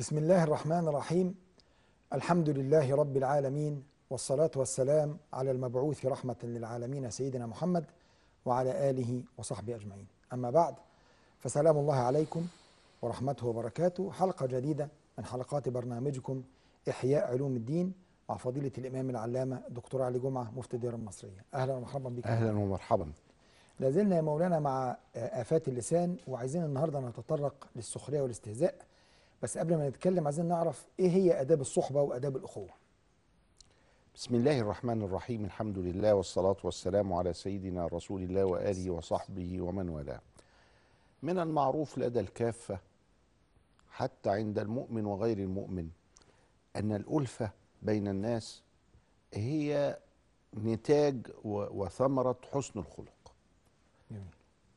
بسم الله الرحمن الرحيم الحمد لله رب العالمين والصلاة والسلام على المبعوث رحمة للعالمين سيدنا محمد وعلى آله وصحبه أجمعين أما بعد فسلام الله عليكم ورحمته وبركاته حلقة جديدة من حلقات برنامجكم إحياء علوم الدين مع فضيلة الإمام العلامة الدكتور علي جمعة مفتي الديار المصرية أهلا ومرحبا بك اهلا ومرحبا لازلنا يا مولانا مع آفات اللسان وعايزين النهارده نتطرق للسخرية والاستهزاء بس قبل ما نتكلم عايزين نعرف ايه هي آداب الصحبة وآداب الأخوة بسم الله الرحمن الرحيم الحمد لله والصلاة والسلام على سيدنا رسول الله وآله وصحبه ومن والاه من المعروف لدى الكافة حتى عند المؤمن وغير المؤمن أن الألفة بين الناس هي نتاج و- وثمرة حسن الخلق جميل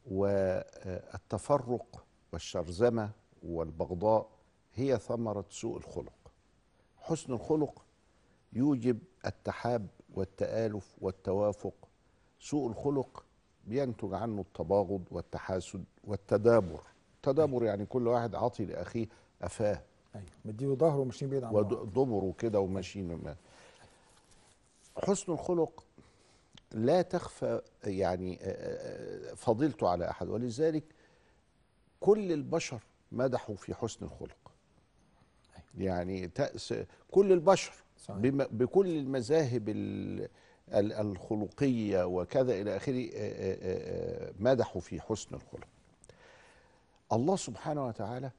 والتفرق والشرذمة والبغضاء هي ثمرة سوء الخلق حسن الخلق يوجب التحاب والتآلف والتوافق سوء الخلق بينتج عنه التباغض والتحاسد والتدابر تدابر يعني كل واحد عاطي لأخيه أفاه ايوه مديله ظهره وماشيين بعيد عن بعض ودبره كده وماشيين ما- حسن الخلق لا تخفى يعني آه، آه، فضيلته على احد ولذلك كل البشر مدحوا في حسن الخلق يعني تأس كل البشر صحيح. بم- بكل المذاهب ال- ال- الخلقيه وكذا الى اخره آه، آه، آه، مدحوا في حسن الخلق الله سبحانه وتعالى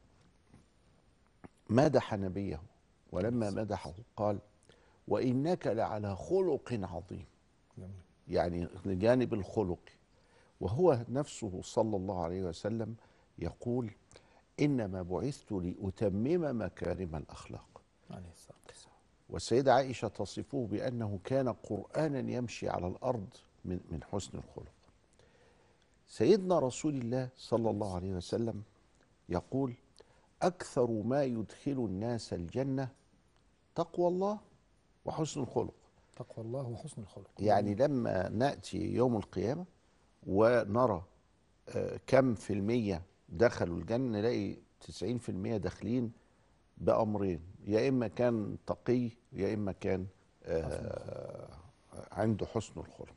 مدح نبيه ولما مدحه قال وانك لعلى خلق عظيم جميل يعني جانب الخلق وهو نفسه صلى الله عليه وسلم يقول انما بعثت لاتمم مكارم الاخلاق عليه الصلاة والسلام والسيده عائشه تصفه بانه كان قرانا يمشي على الارض من من حسن الخلق سيدنا رسول الله صلى الله عليه وسلم يقول اكثر ما يدخل الناس الجنه تقوى الله وحسن الخلق تقوى الله وحسن الخلق يعني لما ناتي يوم القيامه ونرى آه، كم في المية دخلوا الجنة نلاقي 90% داخلين بأمرين يا إما كان تقي يا إما كان آه، عنده حسن الخلق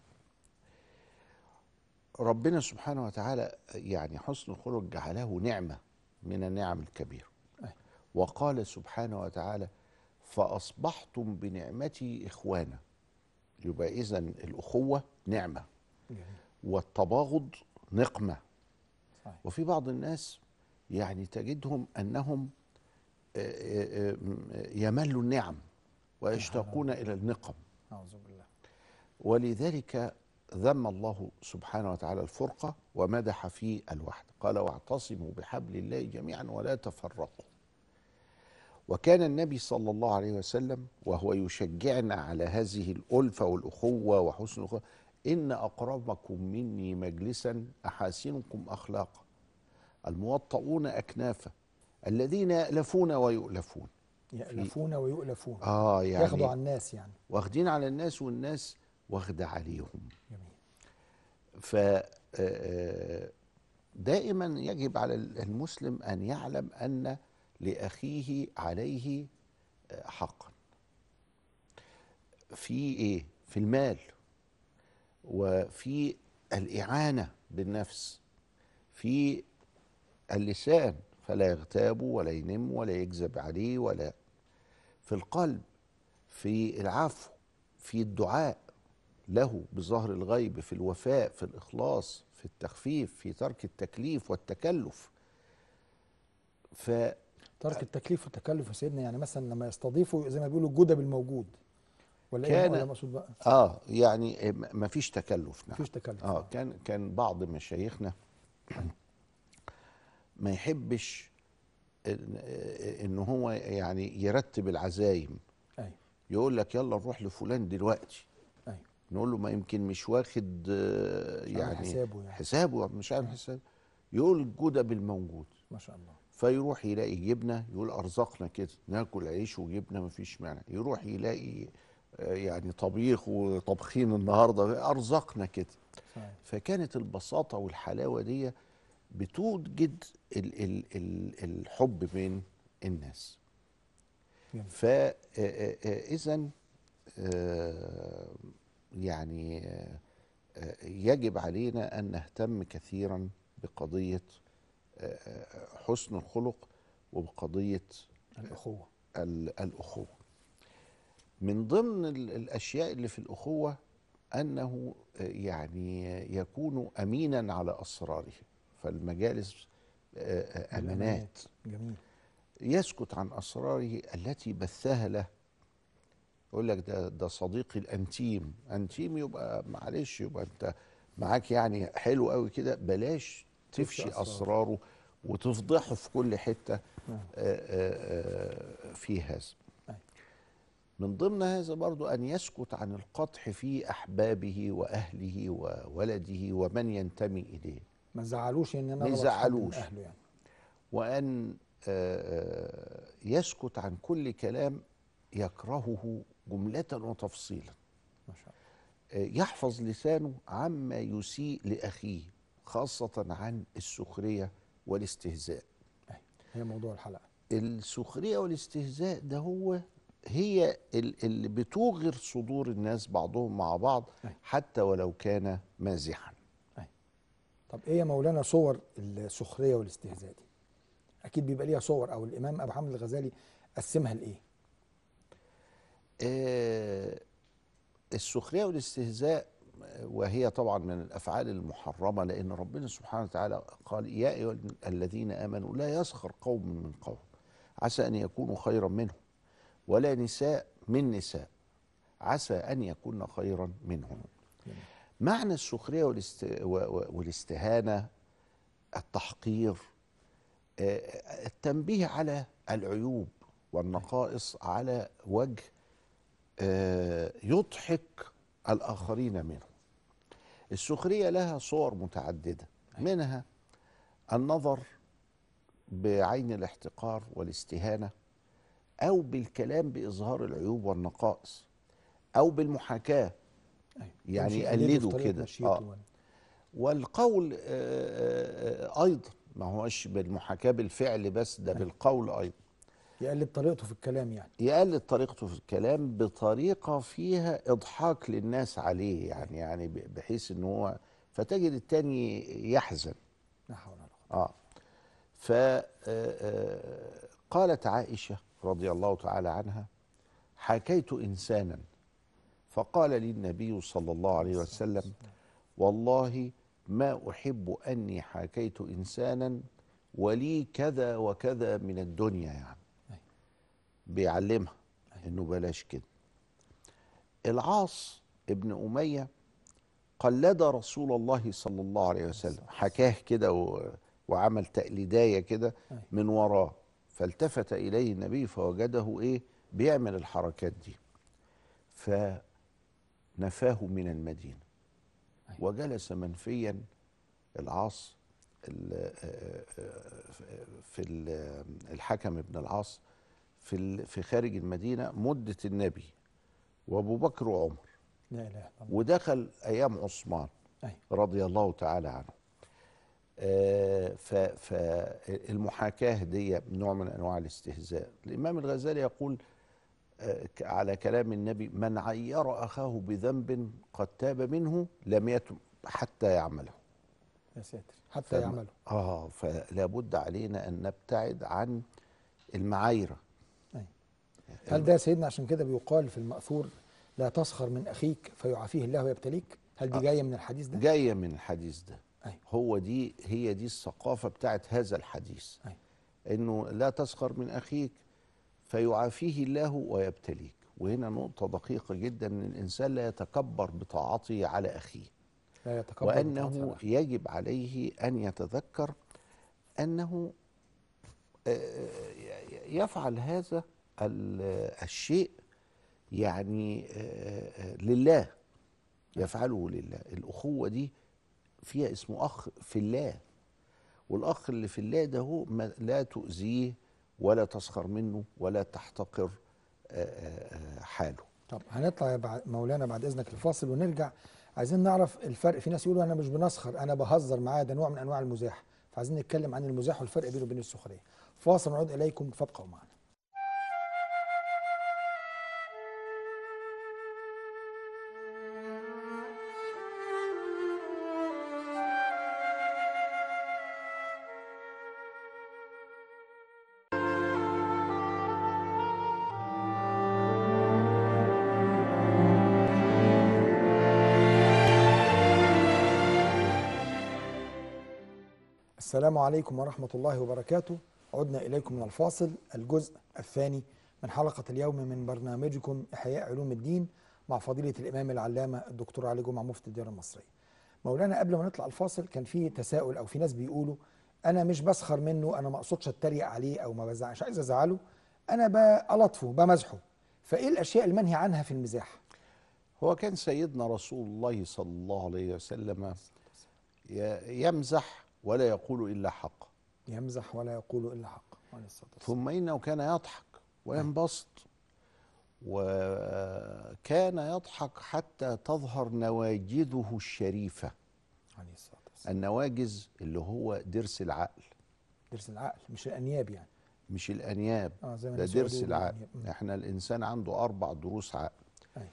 ربنا سبحانه وتعالى يعني حسن الخلق جعله نعمة من النعم الكبيرة أيوة. وقال سبحانه وتعالى فأصبحتم بنعمتي إخوانا يبقى إذا الأخوة نعمة جميل والتباغض نقمة صحيح وفي بعض الناس يعني تجدهم أنهم آه، آه، آه، يملوا النعم ويشتاقون إلى النقم أعوذ بالله ولذلك ذم الله سبحانه وتعالى الفرقة ومدح في الوحد قال واعتصموا بحبل الله جميعا ولا تفرقوا وكان النبي صلى الله عليه وسلم وهو يشجعنا على هذه الألفة والأخوة وحسن الأخوة إن أقربكم مني مجلسا أحاسنكم أخلاقا الموطؤون أكنافا الذين يألفون ويؤلفون يألفون ويؤلفون آه يعني ياخدوا على الناس يعني واخدين على الناس والناس واخدة عليهم جميل ف آه، دائما يجب على المسلم ان يعلم ان لاخيه عليه آه، حقا في ايه في المال وفي الاعانه بالنفس في اللسان فلا يغتاب ولا ينم ولا يكذب عليه ولا في القلب في العفو في الدعاء له بظهر الغيب في الوفاء في الإخلاص في التخفيف في ترك التكليف والتكلف ف ترك التكليف والتكلف يا سيدنا يعني مثلا لما يستضيفوا زي ما بيقولوا الجودة بالموجود ولا ايه كان- ولا مقصود بقى اه يعني ما فيش تكلف نعم مفيش تكلف اه كان كان بعض مشايخنا ما يحبش ان إن هو يعني يرتب العزايم ايوه يقول لك يلا نروح لفلان دلوقتي ايوه نقول له ما يمكن مش واخد آه، مش عامل يعني حسابه يعني. حسابه مش عامل حسابه يقول الجودة بالموجود ما شاء الله فيروح يلاقي جبنه يقول ارزقنا كده ناكل عيش وجبنه مفيش مانع يروح يلاقي آه، يعني طبيخ وطبخين النهارده ارزقنا كده صحيح فكانت البساطه والحلاوه دي بتوجد ال ال ال الحب بين الناس جميل. فإذا يعني آه، آه، يجب علينا أن نهتم كثيرا بقضية آه، آه، حسن الخلق وبقضية الاخوه ال- الأخوة من ضمن ال- الأشياء اللي في الأخوة أنه آه، يعني يكون أمينا على أسراره فالمجالس آه، آه، أمانات جميل يسكت عن أسراره التي بثها له يقول لك ده ده صديقي الانتيم انتيم يبقى معلش يبقى انت معاك يعني حلو قوي كده بلاش تفشي أسراره. اسراره وتفضحه في كل حته نعم. آه، آه، آه، في هذا أي. من ضمن هذا برضو أن يسكت عن القطح في أحبابه وأهله وولده ومن ينتمي إليه ما زعلوش ان انا ما أغلط حد من يزعلوش. اهله يعني وأن آه، آه، يسكت عن كل كلام يكرهه جملة وتفصيلا ما شاء الله آه، يحفظ لسانه عما يسيء لأخيه خاصة عن السخرية والاستهزاء أي. هي موضوع الحلقه السخرية والاستهزاء ده هو هي ال- اللي بتوغر صدور الناس بعضهم مع بعض أي. حتى ولو كان مازحا طب ايه يا مولانا صور السخريه والاستهزاء دي اكيد بيبقى ليها صور او الامام ابو حامد الغزالي قسمها لايه آه، السخرية والاستهزاء آه، وهي طبعا من الأفعال المحرمة لأن ربنا سبحانه وتعالى قال يا أيها الذين آمنوا لا يسخر قوم من قوم عسى أن يكونوا خيرا منهم ولا نساء من نساء عسى أن يكون خيرا منهم جميل. معنى السخرية والاست... و- و- والاستهانة التحقير آه، التنبيه على العيوب والنقائص على وجه آه، يضحك الآخرين منه السخرية لها صور متعددة منها النظر بعين الاحتقار والاستهانة أو بالكلام بإظهار العيوب والنقائص أو بالمحاكاة أيوة. يعني يمشي يقلده في يقلده طريقة كده. مشيته آه. ولا- والقول آه، آه، آه، أيضا ما هوش بالمحاكاة بالفعل بس ده بالقول أيضا يقلد طريقته في الكلام يعني يقلد طريقته في الكلام بطريقة فيها إضحاك للناس عليه يعني يعني ب- بحيث إن هو فتجد التاني يحزن لا حول ولا قوه اه فقالت عائشة رضي الله تعالى عنها حكيت إنسانا فقال لي النبي صلى الله عليه وسلم والله ما أحب أني حكيت إنسانا ولي كذا وكذا من الدنيا يعني أيوة. بيعلمها إنه بلاش كده العاص ابن أمية قلد رسول الله صلى الله عليه وسلم حكاه كده و... وعمل تقليدايه كده أيوة. من وراه فالتفت اليه النبي فوجده ايه بيعمل الحركات دي فنفاه من المدينه أيوة. وجلس منفيا العاص ال- في ال- الحكم ابن العاص في ال- في خارج المدينه مده النبي وابو بكر وعمر لا اله الا الله ودخل ايام عثمان أيوة. رضي الله تعالى عنه آه، ف- فالمحاكاة دي نوع من أنواع الاستهزاء الإمام الغزالي يقول آه، ك- على كلام النبي من عير أخاه بذنب قد تاب منه لم يتب حتى يعمله يا ساتر حتى فما- يعملوا آه فلا بد علينا أن نبتعد عن المعايرة هل ده يا سيدنا عشان كده بيقال في المأثور لا تسخر من أخيك فيعافيه الله ويبتليك هل دي آه. جاية من الحديث ده؟ جاية من الحديث ده أيوة. هو دي هي دي الثقافة بتاعت هذا الحديث أيوة. انه لا تسخر من اخيك فيعافيه الله ويبتليك وهنا نقطة دقيقة جدا ان الانسان لا يتكبر بطاعته على اخيه لا يتكبر وانه بطاعة الأخ. يجب عليه ان يتذكر انه آه، يفعل هذا ال- الشيء يعني آه، آه، لله يفعله لله الأخوة دي فيها اسمه أخ في الله والأخ اللي في الله ده هو ما- لا تؤذيه ولا تسخر منه ولا تحتقر آه، آه، آه، حاله طب هنطلع يا بعد مولانا بعد إذنك الفاصل ونرجع عايزين نعرف الفرق في ناس يقولوا أنا مش بنسخر أنا بهزر معاه ده نوع من أنواع المزاح فعايزين نتكلم عن المزاح والفرق بينه وبين السخرية فاصل ونعود إليكم فابقوا معنا السلام عليكم ورحمة الله وبركاته عدنا إليكم من الفاصل الجزء الثاني من حلقة اليوم من برنامجكم إحياء علوم الدين مع فضيلة الإمام العلامة الدكتور علي جمعة مفتي الديار المصرية مولانا قبل ما نطلع الفاصل كان في تساؤل أو في ناس بيقولوا أنا مش بسخر منه أنا ما أقصدش أتريق عليه أو ما بزعلش عايز أزعله أنا بلطفه بمزحه فإيه الأشياء المنهي عنها في المزاح هو كان سيدنا رسول الله صلى الله عليه وسلم ي- يمزح ولا يقول إلا حق يمزح ولا يقول إلا حق عليه الصلاة والسلام. ثم إنه كان يضحك وينبسط وكان يضحك حتى تظهر نواجذه الشريفة عليه الصلاة والسلام النواجز اللي هو درس العقل درس العقل مش الأنياب يعني مش الأنياب اه زي ما ده الناس درس يقولوا العقل الأنياب. مم. احنا الإنسان عنده أربع دروس عقل أيوة.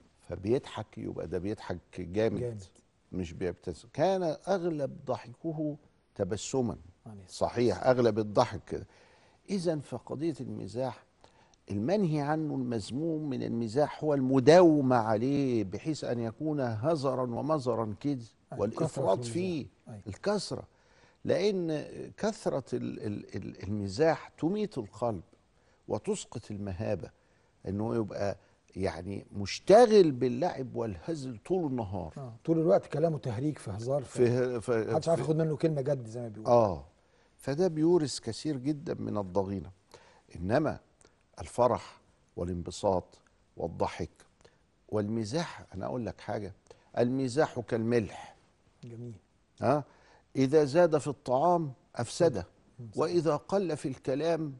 فبيضحك يبقى ده بيضحك جامد, جامد. مش بيبتسم كان أغلب ضحكه تبسما عليه الصلاة صحيح اغلب الضحك كده اذا فقضيه المزاح المنهي عنه المذموم من المزاح هو المداومه عليه بحيث ان يكون هزرا ومزرا كده أيوة، والافراط كثرة فيه المزاح. أيوة. الكثره لان كثره ال- ال- ال- المزاح تميت القلب وتسقط المهابه انه يبقى يعني مشتغل باللعب والهزل طول النهار آه. طول الوقت كلامه تهريج في هزار في في, في محدش عارف في- ياخد منه كلمة جد زي ما بيقولوا اه فده بيورث كثير جدا من الضغينه انما الفرح والانبساط والضحك والمزاح انا اقول لك حاجه المزاح كالملح جميل ها اذا زاد في الطعام افسده واذا قل في الكلام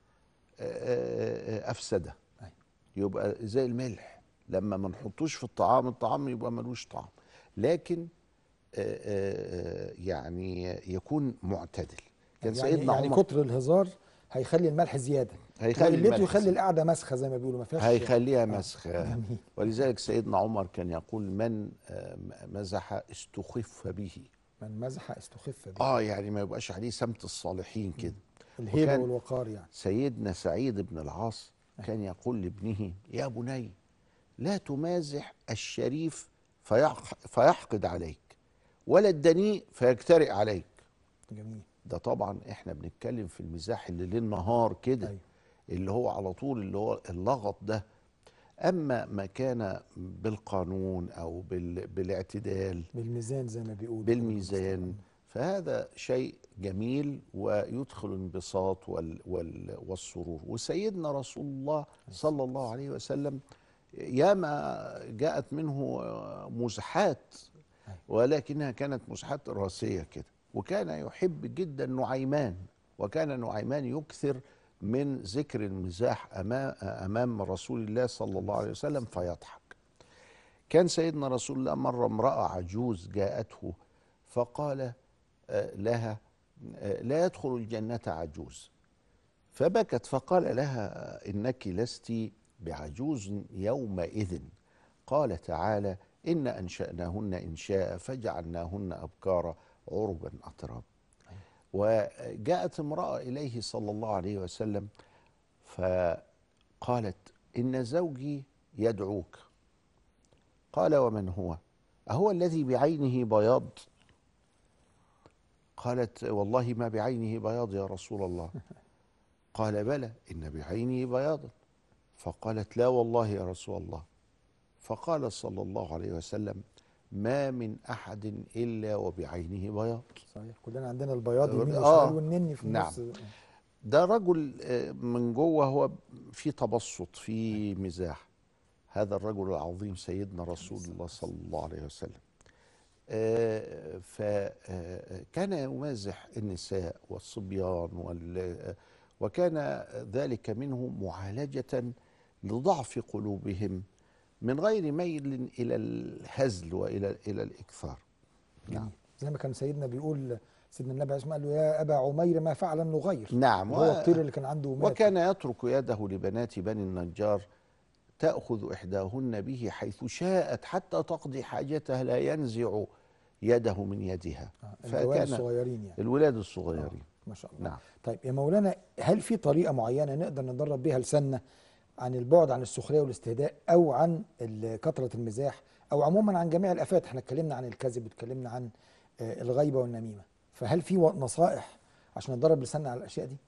آه، آه، آه، افسده أيوة. يبقى زي الملح لما ما نحطوش في الطعام الطعام يبقى ملوش طعم لكن آه، آه، آه، يعني يكون معتدل كان يعني, سيدنا يعني عمر كتر الهزار هيخلي الملح زيادة هيخلي وقلته الملح يخلي زيادة. القعدة مسخة زي ما بيقولوا ما فيهاش هيخليها آه. مسخة جميل. ولذلك سيدنا عمر كان يقول من آه، مزح استخف به من مزح استخف به اه يعني ما يبقاش عليه سمت الصالحين كده الهيبة وكان- والوقار يعني سيدنا سعيد بن العاص كان يقول لابنه يا بني لا تمازح الشريف فيح- فيحقد عليك ولا الدنيء فيجترئ عليك جميل ده طبعا احنا بنتكلم في المزاح اللي ليل نهار كده أيوة. اللي هو على طول اللي هو اللغط ده اما ما كان بالقانون او بال... بالاعتدال بالميزان زي ما بيقولوا بالميزان فهذا شيء جميل ويدخل الانبساط وال وال والسرور وسيدنا رسول الله صلى الله عليه وسلم ياما جاءت منه مزحات ولكنها كانت مزحات راسية كده وكان يحب جدا نعيمان وكان نعيمان يكثر من ذكر المزاح أمام, أمام رسول الله صلى الله عليه وسلم فيضحك كان سيدنا رسول الله مرة امرأة عجوز جاءته فقال آه، لها آه، لا يدخل الجنة عجوز فبكت فقال لها إنك لست بعجوز يومئذ قال تعالى إن أنشأناهن إنشاء فجعلناهن أبكارا عربا أتراب وجاءت امرأة إليه صلى الله عليه وسلم فقالت إن زوجي يدعوك قال ومن هو أهو الذي بعينه بياض قالت والله ما بعينه بياض يا رسول الله قال بلى إن بعينه بياضا فقالت لا والله يا رسول الله فقال صلى الله عليه وسلم ما من أحد إلا وبعينه بياض صحيح كلنا عندنا البياض يمين آه. وشمال والنني في نعم. النص ده رجل آه، من جوه هو في تبسط في مزاح هذا الرجل العظيم سيدنا رسول الله صلى الله عليه وسلم فكان يمازح النساء والصبيان وال وكان ذلك منه معالجة لضعف قلوبهم من غير ميل إلى الهزل وإلى إلى الإكثار نعم زي ما كان سيدنا بيقول سيدنا النبي عليه الصلاه والسلام قال له يا ابا عمير ما فعل النغير نعم هو و- الطير اللي كان عنده مات وكان يترك يده لبنات بني النجار تأخذ إحداهن به حيث شاءت حتى تقضي حاجتها لا ينزع يده من يدها آه، الجوال فكان الصغيرين يعني الولاد الصغيرين ما شاء الله نعم طيب يا مولانا هل في طريقه معينه نقدر ندرب بيها لساننا عن البعد عن السخريه والاستهداء او عن ال- كثره المزاح او عموما عن جميع الافات احنا اتكلمنا عن الكذب واتكلمنا عن آه، الغيبه والنميمه فهل في و- نصائح عشان ندرب لساننا على الاشياء دي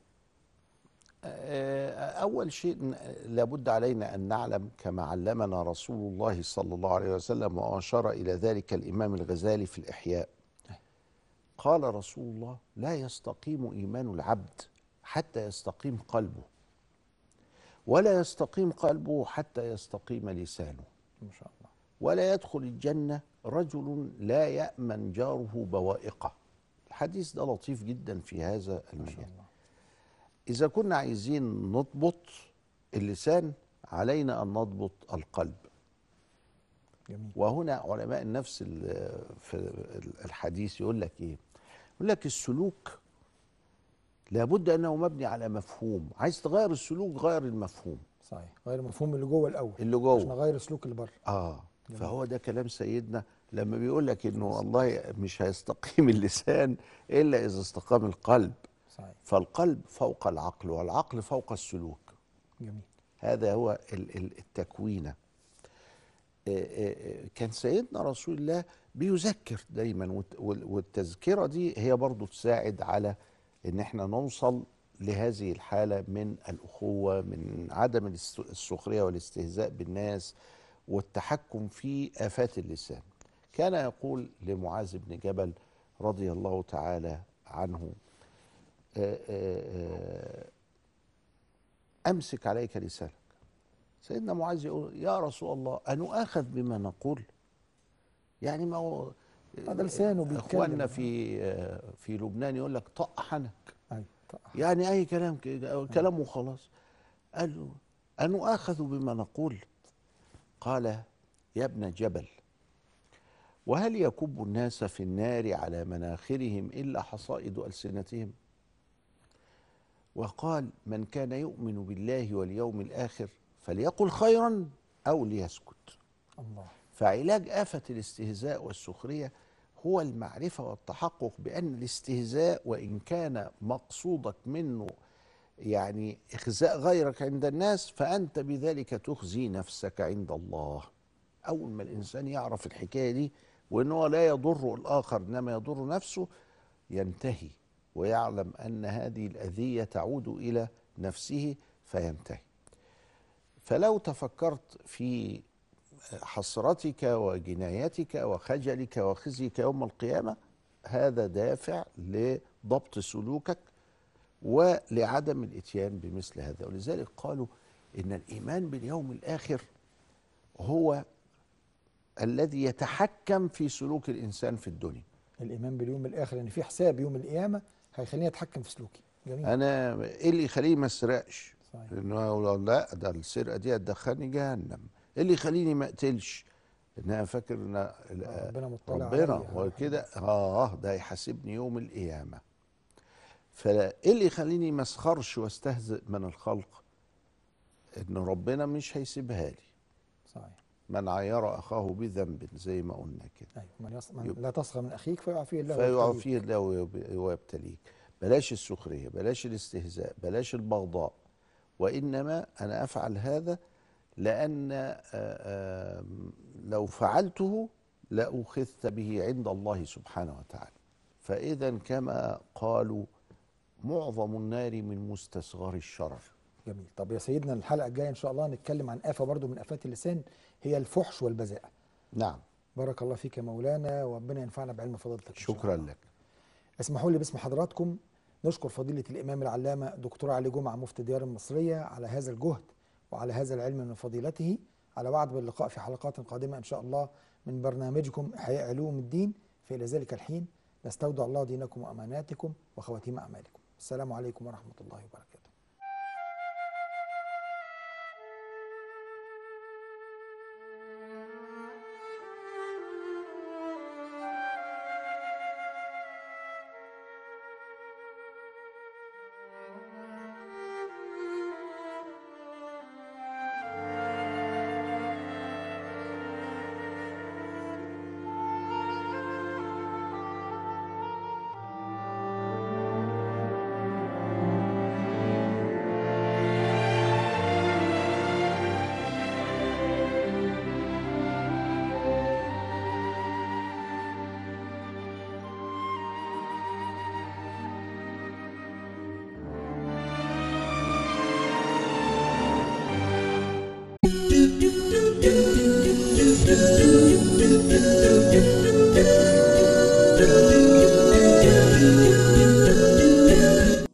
آه، أول شيء ن- لابد علينا أن نعلم كما علمنا رسول الله صلى الله عليه وسلم وأشار إلى ذلك الإمام الغزالي في الإحياء قال رسول الله لا يستقيم إيمان العبد حتى يستقيم قلبه ولا يستقيم قلبه حتى يستقيم لسانه ما شاء الله ولا يدخل الجنة رجل لا يأمن جاره بوائقه الحديث ده لطيف جدا في هذا ما شاء المجال الله إذا كنا عايزين نضبط اللسان علينا أن نضبط القلب جميل وهنا علماء النفس ال- في الحديث يقول لك إيه يقول لك السلوك لابد أنه مبني على مفهوم عايز تغير السلوك غير المفهوم صحيح غير المفهوم اللي جوه الاول اللي عشان جوه نغير السلوك اللي بره اه جميل. فهو ده كلام سيدنا لما بيقول لك انه والله مش هيستقيم اللسان الا اذا استقام القلب صحيح فالقلب فوق العقل والعقل فوق السلوك جميل هذا هو ال- ال- التكوينة آه، آه، آه، كان سيدنا رسول الله بيذكر دايما والت- وال- والتذكرة دي هي برضو تساعد على ان احنا نوصل لهذه الحالة من الأخوة من عدم الاست- السخرية والاستهزاء بالناس والتحكم في آفات اللسان كان يقول لمعاذ بن جبل رضي الله تعالى عنه آه، آه، آه، أمسك عليك لسانك سيدنا معاذ يقول يا رسول الله أنؤاخذ بما نقول يعني ما هو هذا لسانه بيتكلم. اخواننا في في لبنان يقول لك طق حنك ايوه طيب. يعني اي كلام كده كلام وخلاص قال له أنؤاخذ بما نقول قال يا ابن جبل وهل يكب الناس في النار على مناخرهم إلا حصائد ألسنتهم وقال من كان يؤمن بالله واليوم الآخر فليقل خيرا أو ليسكت الله فعلاج آفة الاستهزاء والسخرية هو المعرفة والتحقق بأن الاستهزاء وإن كان مقصودك منه يعني إخزاء غيرك عند الناس فأنت بذلك تخزي نفسك عند الله أول ما الإنسان يعرف الحكاية دي وأنه لا يضر الآخر إنما يضر نفسه ينتهي ويعلم أن هذه الأذية تعود إلى نفسه فينتهي فلو تفكرت في حسرتك وجنايتك وخجلك وخزيك يوم القيامة هذا دافع لضبط سلوكك ولعدم الاتيان بمثل هذا ولذلك قالوا ان الايمان باليوم الاخر هو الذي يتحكم في سلوك الانسان في الدنيا الايمان باليوم الاخر ان في حساب يوم القيامه هيخليني اتحكم في سلوكي جميل انا ايه اللي يخليني ما اسرقش صحيح انه لا ده السرقه دي هتدخلني جهنم ايه اللي يخليني ما اقتلش ان انا فاكر ان ال- ربنا مطلع ربنا عليا. وكده اه ده هيحاسبني يوم القيامه فايه اللي يخليني ما اسخرش واستهزئ من الخلق ان ربنا مش هيسيبها لي صحيح من عير اخاه بذنب زي ما قلنا كده ايوه من, يص... من يب- لا تصغى من اخيك فيعفيه الله فيقع ويبتليك. فيه الله ويب- ويبتليك بلاش السخريه بلاش الاستهزاء بلاش البغضاء وانما انا افعل هذا لان آه، آه، لو فعلته لاخذت به عند الله سبحانه وتعالى فاذا كما قالوا معظم النار من مستصغر الشرر جميل طب يا سيدنا الحلقه الجايه ان شاء الله نتكلم عن افه برضو من افات اللسان هي الفحش والبذاءه نعم بارك الله فيك يا مولانا وربنا ينفعنا بعلم فضيلتك إن شاء شكرا الله. لك اسمحوا لي باسم حضراتكم نشكر فضيلة الإمام العلامة دكتور علي جمعة مفتي الديار المصرية على هذا الجهد وعلى هذا العلم من فضيلته على وعد باللقاء في حلقات قادمة إن شاء الله من برنامجكم إحياء علوم الدين فإلى ذلك الحين نستودع الله دينكم وأماناتكم وخواتيم أعمالكم السلام عليكم ورحمة الله وبركاته